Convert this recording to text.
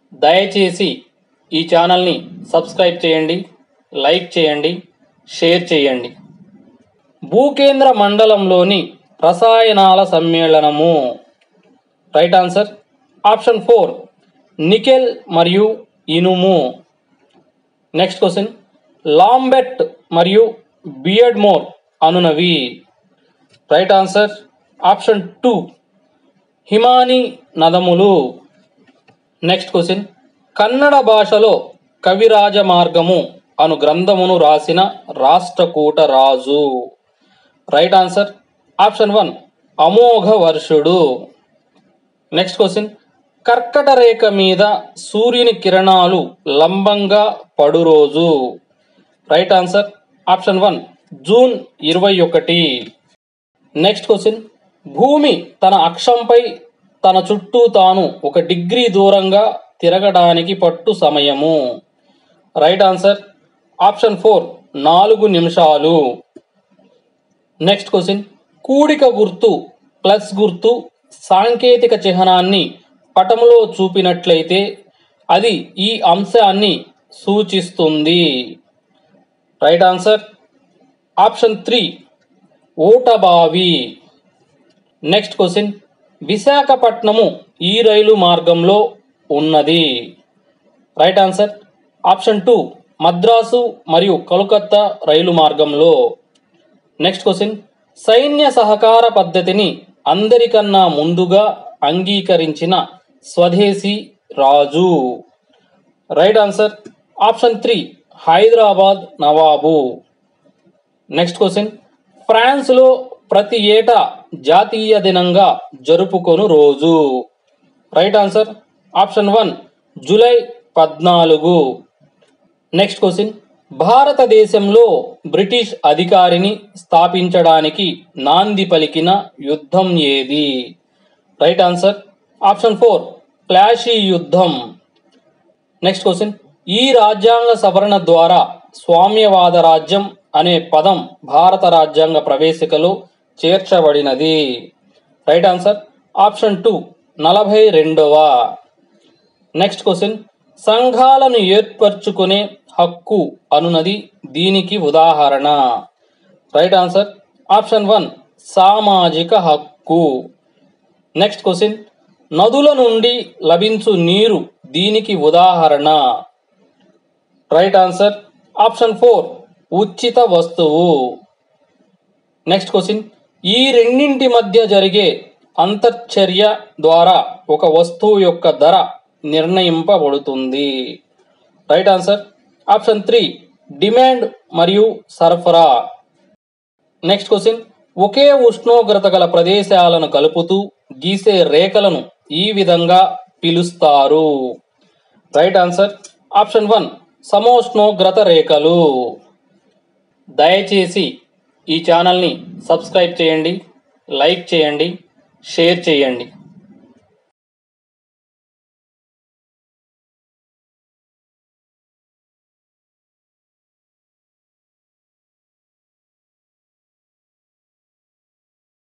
దయచేసి ఈ ఛానల్ని సబ్స్క్రైబ్ చేయండి లైక్ చేయండి షేర్ చేయండి భూకేంద్ర మండలంలోని రసాయనాల సమ్మేళనము right answer option four nickel మరియు ఇనుము నెక్స్ట్ క్వశ్చన్ లాంబెట్ మరియు బియడ్మోర్ అనునవి రైట్ ఆన్సర్ ఆప్షన్ టూ హిమాని నదములు నెక్స్ట్ క్వశ్చన్ కన్నడ భాషలో కవిరాజ మార్గము అను గ్రంథమును రాసిన రాష్ట్రకూట రాజు రైట్ ఆన్సర్ ఆప్షన్ వన్ అమోఘ వర్షుడు నెక్స్ట్ క్వశ్చన్ కర్కట రేఖ మీద సూర్యుని కిరణాలు లంబంగా పడు రోజు right answer option one June ఇరవై ఒకటి నెక్స్ట్ క్వశ్చన్ భూమి తన అక్షంపై తన చుట్టూ తాను ఒక డిగ్రీ దూరంగా తిరగడానికి పట్టు సమయము రైట్ ఆన్సర్ ఆప్షన్ ఫోర్ నాలుగు నిమిషాలు నెక్స్ట్ క్వశ్చన్ కూడిక గుర్తు ప్లస్ గుర్తు సాంకేతిక చిహ్నాన్ని పటములో చూపినట్లయితే అది ఈ అంశాన్ని సూచిస్తుంది రైట్ ఆన్సర్ ఆప్షన్ త్రీ ఊటబావి నెక్స్ట్ క్వశ్చన్ విశాఖపట్నము ఈ రైలు మార్గంలో ఉన్నది right answer option two Madras మరియు కలకత్తా రైలు మార్గంలో నెక్స్ట్ క్వశ్చన్ సైన్య సహకార పద్ధతిని అందరికన్నా ముందుగా అంగీకరించిన స్వదేశీ రాజు right answer option three Hyderabad నవాబు నెక్స్ట్ క్వశ్చన్ ఫ్రాన్స్లో ప్రతి ఏటా జాతీయ దినంగా జరుపుకొను రోజు right answer option one July పద్నాలుగు నెక్స్ట్ క్వశ్చన్ భారతదేశంలో బ్రిటిష్ అధికారిని స్థాపించడానికి నాంది పలికిన యుద్ధం ఏది right answer option four Plassey యుద్ధం నెక్స్ట్ క్వశ్చన్ ఈ రాజ్యాంగ సవరణ ద్వారా స్వామ్యవాద రాజ్యం అనే పదం భారత రాజ్యాంగ ప్రవేశికలో చేర్చబడినది రైట్ ఆన్సర్ ఆప్షన్ టూ నలభై రెండవ నెక్స్ట్ క్వశ్చన్ సంఘాలను ఏర్పరచుకునే హక్కు అనునది దీనికి ఉదాహరణ రైట్ ఆన్సర్ ఆప్షన్ వన్ సామాజిక హక్కు నెక్స్ట్ క్వశ్చన్ నదుల నుండి లభించు నీరు దీనికి ఉదాహరణ రైట్ ఆన్సర్ ఆప్షన్ ఫోర్ ఉచిత వస్తువు నెక్స్ట్ క్వశ్చన్ ఈ రెండింటి మధ్య జరిగే అంతర్చర్య ద్వారా ఒక వస్తువు యొక్క ధర నిర్ణయింపబడుతుంది right answer option three demand మరియు సరఫరా నెక్స్ట్ క్వశ్చన్ ఒకే ఉష్ణోగ్రత గల ప్రదేశాలను కలుపుతూ గీసే రేఖలను ఈ విధంగా పిలుస్తారు రైట్ ఆన్సర్ ఆప్షన్ వన్ సమోష్ణోగ్రత రేఖలు దయచేసి ఈ ఛానల్ని సబ్స్క్రైబ్ చేయండి లైక్ చేయండి షేర్ చేయండి